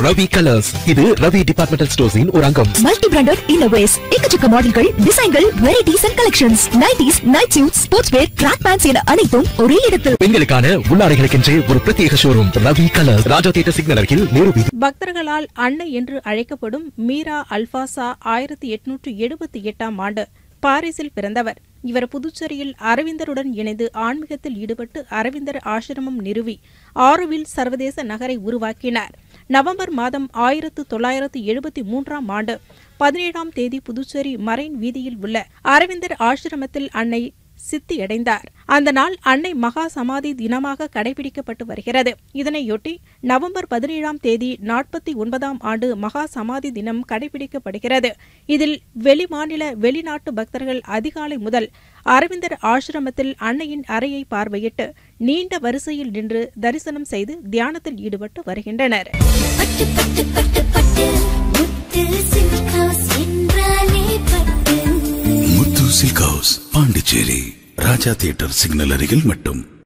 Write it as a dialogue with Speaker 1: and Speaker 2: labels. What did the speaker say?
Speaker 1: Ravi colours இது Ravi departmental ஸ்டோர்ஸின் ஒரு அங்கம்
Speaker 2: மல்டி பிராண்டட் இன்னோவேஸ் எக்கச்சக்க மாடல்கள் டிசைன்கள் varieties and collections nighties night suit sports wear track pants என அனைத்தும் ஒரே இடத்தில்
Speaker 1: பெண்களுக்கான உள்ளாடைகளுக்கென்றே ஒரு பிரத்யேக showroom Ravi colours Raja theatre signal அருகில் நேரு வீதி
Speaker 3: பக்தர்களால் அன்னை என்று அழைக்கப்படும் மீரா அல்பாசா ஆயிரத்தி எட்நூற்று எழுபத்தி எட்டாம் ஆண்டு பாரிஸில் பிறந்தவர் இவர் புதுச்சேரியில் அரவிந்தருடன் இணைந்து ஆன்மீகத்தில் ஈடுபட்டு அரவிந்தர் ஆசிரமம் நிறுவி ஆரோவில் சர்வதேச நகரை உருவாக்கினார் நவம்பர் மாதம் ஆயிரத்து தொள்ளாயிரத்து எழுபத்தி மூன்றாம் ஆண்டு பதினேழாம் தேதி புதுச்சேரி மரைன் வீதியில் உள்ள அரவிந்தர் ஆசிரமத்தில் அன்னை சித்தியடைந்தார் அந்த நாள் அன்னை மகா சமாதி தினமாக கடைபிடிக்கப்பட்டு வருகிறது இதனையொட்டி நவம்பர் பதினேழாம் தேதி நாற்பத்தி ஒன்பதாம் ஆண்டு மகா சமாதி தினம் கடைபிடிக்கப்படுகிறது இதில் வெளிமாநில வெளிநாட்டு பக்தர்கள் அதிகாலை முதல் அரவிந்தர் ஆசிரமத்தில் அன்னையின் அறையை பார்வையிட்டு நீண்ட வரிசையில் நின்று தரிசனம் செய்து தியானத்தில் ஈடுபட்டு வருகின்றனர்
Speaker 4: பட்டு பட்டு பட்டு பட்டு முத்து சில்க் ஹவுஸ் என்றாலே பட்டு
Speaker 5: Muthu silk house Pondicherry Raja theatre signal அருகில் மட்டும்